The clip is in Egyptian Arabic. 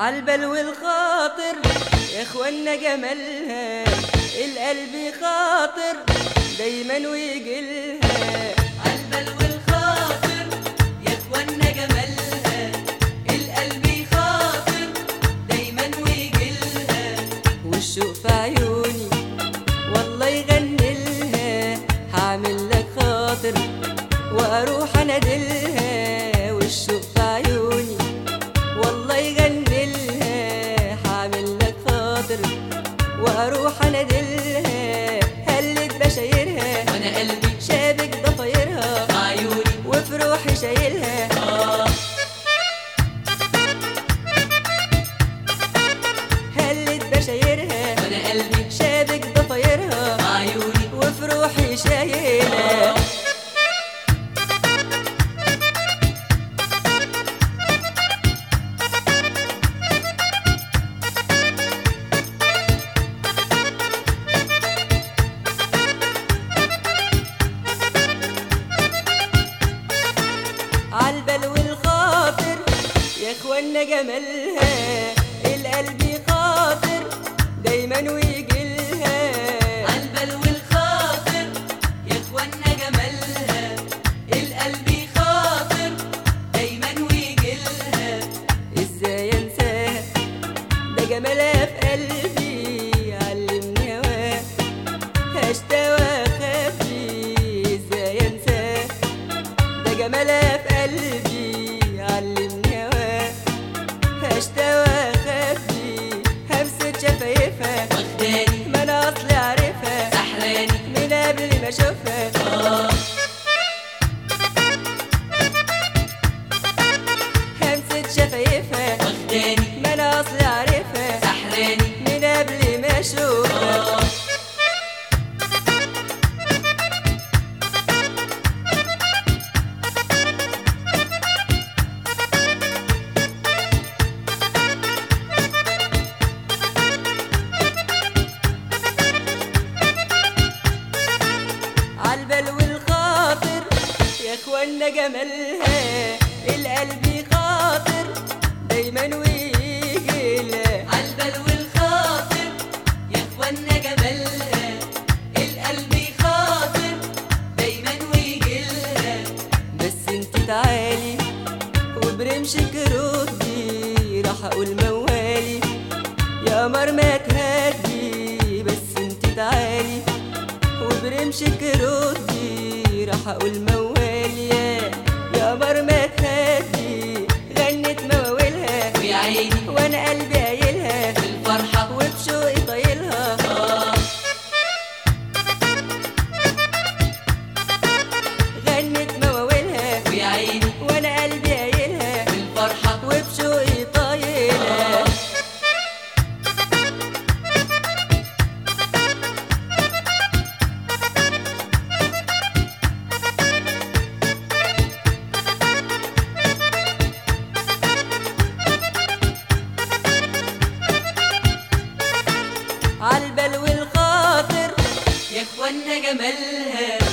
عالبال والخاطر يا اخوانا جمالها القلب خاطر دايما ويجيلها عالبال والخاطر يا اخوانا جمالها القلب خاطر دايما ويجيلها والشوق في عيوني والله يغني لها هعمل لك خاطر واروح انادلها والشوق في عيوني والله يغني لها هعمل لك خاطر واروح انادلها هلت بشايرها وانا قلبي شابك ضفايرها عيوني وفي روحي شايلها اه هلت بشايرها وانا قلبي شابك ضفايرها عيوني وفي روحي شايلها عالبال والخاطر يا اخوانا جمالها القلب خاطر دايما ويجيلها عالبال والخاطر يا اخوانا جمالها القلب خاطر دايما ويجيلها ازاي انساها ده جمالها في قلبي علمني هواها هشتوى خفي ازاي انساها ده جمالها في قلبي علمني هواها هشتوى خفي همسة شفايفها واخداني ما انا اصلي عارفها سحراني من قبل ما اشوفها اه همسة شفايفها واخداني ما انا اصلي عارفها سحراني من قبل ما اشوفها اه عالبال والخاطر يا اخوانا جمالها القلب خاطر دايما ويجيلها عالبال والخاطر يا اخوانا جمالها القلب خاطر دايما ويجيلها بس انت تعالي وبرمشك ردي راح اقول موالي يا قمر ما تهدي بس انت تعالي وبرمشك ردي راح اقول موالي يا يا قمر ما تهدي غنت مواويلها ويا عيني وانا قلبي قايلها بالفرحة وبشوقي طايلها اه غنت مواويلها ويا عيني وانا قلبي قايلها بالفرحة وبشوقي طايلها اه عالبال والخاطر يا اخوانا جمالها